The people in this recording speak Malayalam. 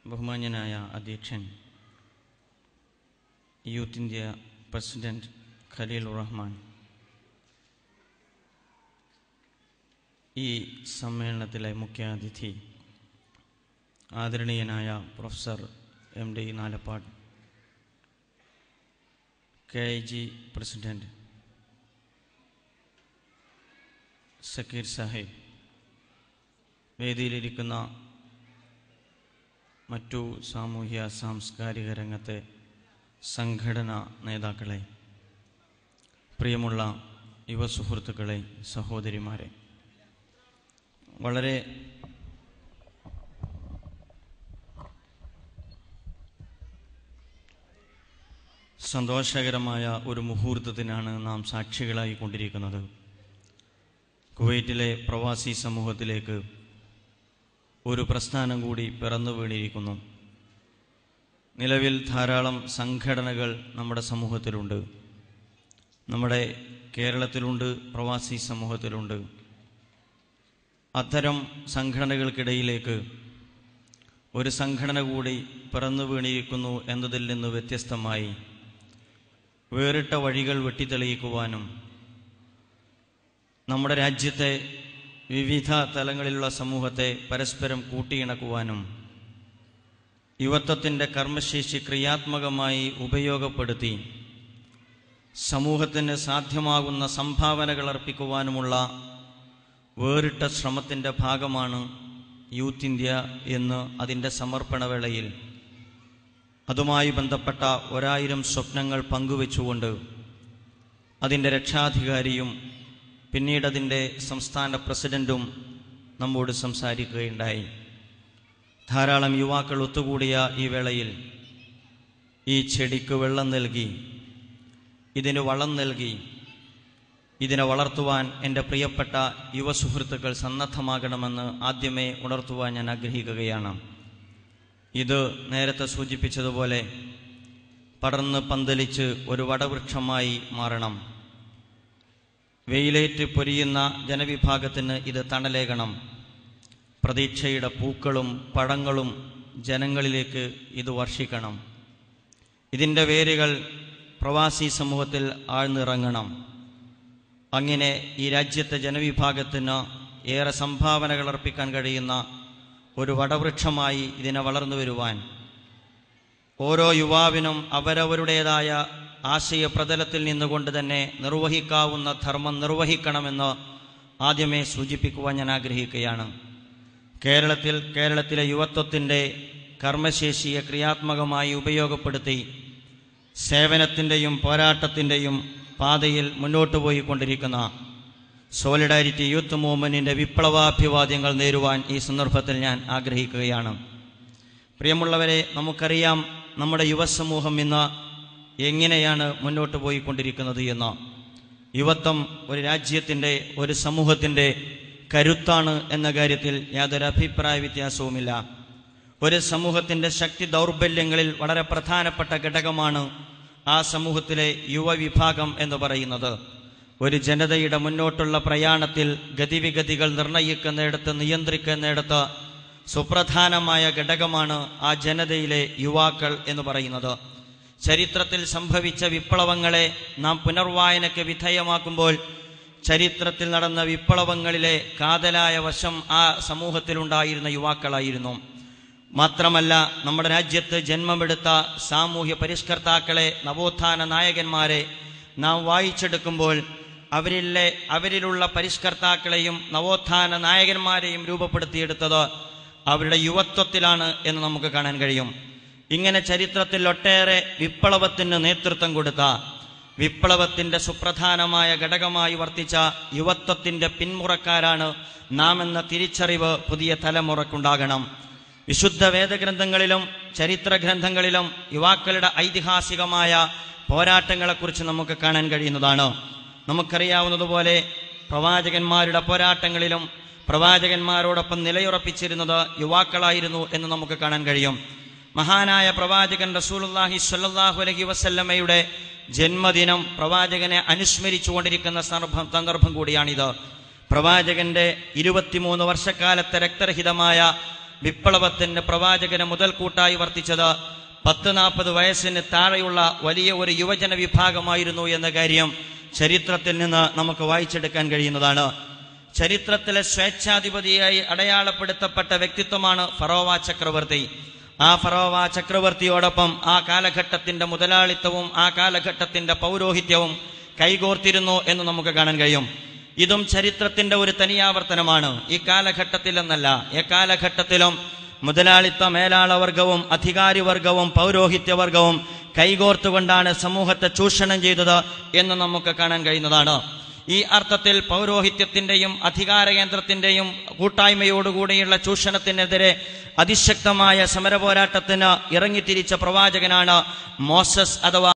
ബഹുമാന്യനായ അധ്യക്ഷൻ youth India president Khalil Rahman ഈ സമ്മേളനത്തിലെ മുഖ്യാതിഥി ആദരണീയനായ professor M D Nalappad K I G president Zakir Sahib വേദിയിലിരിക്കുന്ന മറ്റു സാമൂഹ്യ സാംസ്കാരിക രംഗത്തെ സംഘടനാ നേതാക്കളെ പ്രിയമുള്ള യുവസുഹൃത്തുക്കളെ സഹോദരിമാരെ വളരെ സന്തോഷകരമായ ഒരു മുഹൂർത്തത്തിനാണ് നാം സാക്ഷികളായി കൊണ്ടിരിക്കുന്നത് കുവൈറ്റിലെ പ്രവാസി സമൂഹത്തിലേക്ക് ഒരു പ്രസ്ഥാനം കൂടി പിറന്നു വീണിരിക്കുന്നു നിലവിൽ ധാരാളം സംഘടനകൾ നമ്മുടെ സമൂഹത്തിലുണ്ട് നമ്മുടെ കേരളത്തിലുണ്ട് പ്രവാസി സമൂഹത്തിലുണ്ട് അത്തരം സംഘടനകൾക്കിടയിലേക്ക് ഒരു സംഘടന കൂടി പിറന്നു വീണിരിക്കുന്നു എന്നതിൽ നിന്ന് വ്യത്യസ്തമായി വേറിട്ട വഴികൾ വെട്ടിത്തെളിയിക്കുവാനും നമ്മുടെ രാജ്യത്തെ വിവിധ തലങ്ങളിലുള്ള സമൂഹത്തെ പരസ്പരം കൂട്ടിയിണക്കുവാനും യുവത്വത്തിൻ്റെ കർമ്മശേഷി ക്രിയാത്മകമായി ഉപയോഗപ്പെടുത്തി സമൂഹത്തിന് സാധ്യമാകുന്ന സംഭാവനകൾ അർപ്പിക്കുവാനുമുള്ള വേറിട്ട ശ്രമത്തിൻ്റെ ഭാഗമാണ് യൂത്ത് ഇന്ത്യ എന്ന് അതിൻ്റെ സമർപ്പണവേളയിൽ അതുമായി ബന്ധപ്പെട്ട ഒരായിരം സ്വപ്നങ്ങൾ പങ്കുവെച്ചുകൊണ്ട് അതിൻ്റെ രക്ഷാധികാരിയും പിന്നീട് അതിൻ്റെ സംസ്ഥാന പ്രസിഡൻറ്റും നമ്മോട് സംസാരിക്കുകയുണ്ടായി ധാരാളം യുവാക്കൾ ഒത്തുകൂടിയ ഈ വേളയിൽ ഈ ചെടിക്ക് വെള്ളം നൽകി ഇതിന് വളം നൽകി ഇതിനെ വളർത്തുവാൻ എൻ്റെ പ്രിയപ്പെട്ട യുവസുഹൃത്തുക്കൾ സന്നദ്ധമാകണമെന്ന് ആദ്യമേ ഉണർത്തുവാൻ ഞാൻ ആഗ്രഹിക്കുകയാണ് ഇത് നേരത്തെ സൂചിപ്പിച്ചതുപോലെ പടർന്ന് പന്തലിച്ച് ഒരു വടവൃക്ഷമായി മാറണം വെയിലേറ്റ് പൊരിയുന്ന ജനവിഭാഗത്തിന് ഇത് തണലേകണം പ്രതീക്ഷയുടെ പൂക്കളും പഴങ്ങളും ജനങ്ങളിലേക്ക് ഇത് വർഷിക്കണം ഇതിൻ്റെ വേരുകൾ പ്രവാസി സമൂഹത്തിൽ ആഴ്ന്നിറങ്ങണം അങ്ങനെ ഈ രാജ്യത്തെ ജനവിഭാഗത്തിന് ഏറെ സംഭാവനകൾ അർപ്പിക്കാൻ കഴിയുന്ന ഒരു വടവൃക്ഷമായി ഇതിനെ വളർന്നു വരുവാൻ ഓരോ യുവാവിനും അവരവരുടേതായ ആശയ പ്രതലത്തിൽ നിന്നുകൊണ്ട് തന്നെ നിർവഹിക്കാവുന്ന ധർമ്മം നിർവഹിക്കണമെന്ന് ആദ്യമേ സൂചിപ്പിക്കുവാൻ ഞാൻ ആഗ്രഹിക്കുകയാണ് കേരളത്തിൽ കേരളത്തിലെ യുവത്വത്തിൻ്റെ കർമ്മശേഷിയെ ക്രിയാത്മകമായി ഉപയോഗപ്പെടുത്തി സേവനത്തിൻ്റെയും പോരാട്ടത്തിൻ്റെയും പാതയിൽ മുന്നോട്ട് പോയിക്കൊണ്ടിരിക്കുന്ന സോളിഡാരിറ്റി യൂത്ത് മൂവ്മെൻറ്റിൻ്റെ വിപ്ലവാഭിവാദ്യങ്ങൾ നേരുവാൻ ഈ സന്ദർഭത്തിൽ ഞാൻ ആഗ്രഹിക്കുകയാണ് പ്രിയമുള്ളവരെ നമുക്കറിയാം നമ്മുടെ യുവസമൂഹം ഇന്ന് എങ്ങനെയാണ് മുന്നോട്ട് പോയിക്കൊണ്ടിരിക്കുന്നത് എന്ന് യുവത്വം ഒരു രാജ്യത്തിൻ്റെ ഒരു സമൂഹത്തിൻ്റെ കരുത്താണ് എന്ന കാര്യത്തിൽ യാതൊരു അഭിപ്രായ വ്യത്യാസവുമില്ല ഒരു സമൂഹത്തിൻ്റെ ശക്തി ദൗർബല്യങ്ങളിൽ വളരെ പ്രധാനപ്പെട്ട ഘടകമാണ് ആ സമൂഹത്തിലെ യുവവിഭാഗം എന്ന് പറയുന്നത് ഒരു ജനതയുടെ മുന്നോട്ടുള്ള പ്രയാണത്തിൽ ഗതിവിഗതികൾ നിർണയിക്കുന്നിടത്ത് നിയന്ത്രിക്കുന്നിടത്ത് സുപ്രധാനമായ ഘടകമാണ് ആ ജനതയിലെ യുവാക്കൾ എന്ന് പറയുന്നത് ചരിത്രത്തിൽ സംഭവിച്ച വിപ്ലവങ്ങളെ നാം പുനർവായനയ്ക്ക് വിധേയമാക്കുമ്പോൾ ചരിത്രത്തിൽ നടന്ന വിപ്ലവങ്ങളിലെ കാതലായ വശം ആ സമൂഹത്തിലുണ്ടായിരുന്ന യുവാക്കളായിരുന്നു മാത്രമല്ല നമ്മുടെ രാജ്യത്ത് ജന്മമെടുത്ത സാമൂഹ്യ പരിഷ്കർത്താക്കളെ നവോത്ഥാന നായകന്മാരെ നാം വായിച്ചെടുക്കുമ്പോൾ അവരിലെ അവരിലുള്ള പരിഷ്കർത്താക്കളെയും നവോത്ഥാന നായകന്മാരെയും രൂപപ്പെടുത്തിയെടുത്തത് അവരുടെ യുവത്വത്തിലാണ് എന്ന് നമുക്ക് കാണാൻ കഴിയും ഇങ്ങനെ ചരിത്രത്തിൽ ഒട്ടേറെ വിപ്ലവത്തിന് നേതൃത്വം കൊടുത്ത വിപ്ലവത്തിന്റെ സുപ്രധാനമായ ഘടകമായി വർത്തിച്ച യുവത്വത്തിന്റെ പിന്മുറക്കാരാണ് നാം എന്ന തിരിച്ചറിവ് പുതിയ തലമുറക്കുണ്ടാകണം വിശുദ്ധ വേദഗ്രന്ഥങ്ങളിലും ചരിത്ര ഗ്രന്ഥങ്ങളിലും യുവാക്കളുടെ ഐതിഹാസികമായ പോരാട്ടങ്ങളെക്കുറിച്ച് നമുക്ക് കാണാൻ കഴിയുന്നതാണ് നമുക്കറിയാവുന്നതുപോലെ പ്രവാചകന്മാരുടെ പോരാട്ടങ്ങളിലും പ്രവാചകന്മാരോടൊപ്പം നിലയുറപ്പിച്ചിരുന്നത് യുവാക്കളായിരുന്നു എന്ന് നമുക്ക് കാണാൻ കഴിയും മഹാനായ പ്രവാചകൻ റസൂലുല്ലാഹി സ്വല്ലല്ലാഹു അലൈഹി വസല്ലമയുടെ ജന്മദിനം പ്രവാചകനെ അനുസ്മരിച്ചുകൊണ്ടിരിക്കുന്ന സന്ദർഭം സന്ദർഭം കൂടിയാണിത് പ്രവാചകന്റെ ഇരുപത്തിമൂന്ന് വർഷക്കാലത്തെ രക്തരഹിതമായ വിപ്ലവത്തിന് പ്രവാചകന് മുതൽക്കൂട്ടായി വർത്തിച്ചത് പത്ത് നാൽപ്പത് വയസ്സിന് താഴെയുള്ള വലിയ ഒരു യുവജന വിഭാഗമായിരുന്നു എന്ന കാര്യം ചരിത്രത്തിൽ നിന്ന് നമുക്ക് വായിച്ചെടുക്കാൻ കഴിയുന്നതാണ് ചരിത്രത്തിലെ സ്വേച്ഛാധിപതിയായി അടയാളപ്പെടുത്തപ്പെട്ട വ്യക്തിത്വമാണ് ഫറോവ ചക്രവർത്തി ആ ഫറോവ ചക്രവർത്തിയോടൊപ്പം ആ കാലഘട്ടത്തിന്റെ മുതലാളിത്തവും ആ കാലഘട്ടത്തിന്റെ പൗരോഹിത്യവും കൈകോർത്തിരുന്നു എന്ന് നമുക്ക് കാണാൻ കഴിയും ഇതും ചരിത്രത്തിന്റെ ഒരു തനിയാവർത്തനമാണ് ഈ കാലഘട്ടത്തിൽ എന്നല്ല എക്കാലഘട്ടത്തിലും മുതലാളിത്ത മേലാളവർഗവും അധികാരിവർഗവും പൗരോഹിത്യവർഗവും കൈകോർത്തുകൊണ്ടാണ് സമൂഹത്തെ ചൂഷണം ചെയ്തത് എന്ന് നമുക്ക് കാണാൻ കഴിയുന്നതാണ് ഈ അർത്ഥത്തിൽ പൗരോഹിത്യത്തിന്റെയും അധികാരകേന്ദ്രത്തിന്റെയും കൂട്ടായ്മയോടുകൂടിയുള്ള ചൂഷണത്തിനെതിരെ അതിശക്തമായ സമരപോരാട്ടത്തിന് ഇറങ്ങിത്തിരിച്ച പ്രവാചകനാണ് മോസസ് അഥവാ